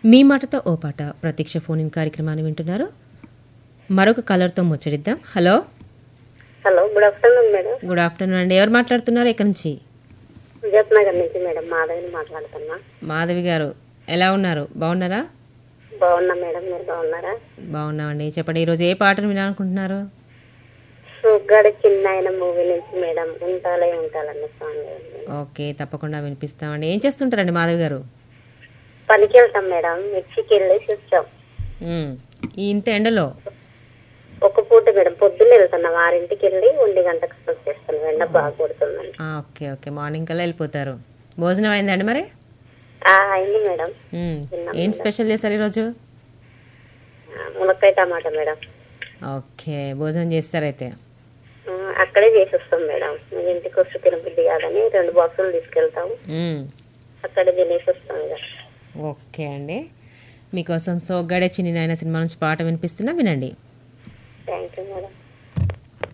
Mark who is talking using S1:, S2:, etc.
S1: మీ మాటతో ఓ పాట ప్రత్యక్ష ఫోన్ ఇన్ కార్యక్రమాన్ని వింటున్నారు మరొక కలర్తో ముచ్చడిద్దాం hello
S2: hello good afternoon madam
S1: good afternoon అండి ఎవరు మాట్లాడుతున్నారు ఎక్కడి నుంచి
S2: విజయత్ నగర్ నుంచి మేడం మాధవిని మాట్లాడుతున్నా
S1: మాధవి గారు ఎలా ఉన్నారు బాగున్నారా
S2: బాగున్నా మేడం మీరు బాగున్నారా
S1: బాగున్నామండి చెప్పండి ఈరోజు ఏ పాటను వినాలనుకుంటున్నారు
S2: సుగ్గడ చిన్న ఆయన మూవీ నుంచి మేడం ఉంటాలే ఉంటాలన్న సాంగ్
S1: ఓకే తప్పకుండా వినిపిస్తామండి ఏం చేస్తుంటారండి మాధవి గారు
S2: పనికి వెళ్తాం మేడం మిర్చికి వెళ్ళేసి వచ్చాం
S1: ఉమ్, ఈ ఇంత ఎండలో
S2: ఒక పూట మేడం పొద్దున్న వెళ్తున్నాం ఆరింటికి వెళ్ళి ఒంటి గంటకు వచ్చేస్తాను ఎండ బాగా కొడుతుందండి
S1: ఆ, ఓకే ఓకే మార్నింగ్ కల్లా వెళ్ళిపోతారు భోజనం అయిందండి మరి
S2: ఆ, అయింది మేడం
S1: ఉమ్,
S2: తిన్నాం
S1: ఏంటి స్పెషల్ చేశారు ఈరోజు
S2: ఆ, మునక్కాయ టమాటా మేడం
S1: ఓకే భోజనం చేస్తారైతే
S2: ఆ, అక్కడే చేసి వస్తాం మేడం మీ ఇంటికి వచ్చి తినబుద్ధి కాదని రెండు బాక్సులు తీసుకెళ్తాం
S1: ఉమ్,
S2: అక్కడే తినేసి వస్తాం ఇక
S1: ఓకే అండి మీకోసం సోగ్గాడే చిన్ని నాయన సినిమా నుంచి పాట వినిపిస్తున్నా వినండి
S2: థ్యాంక్ యూ మేడం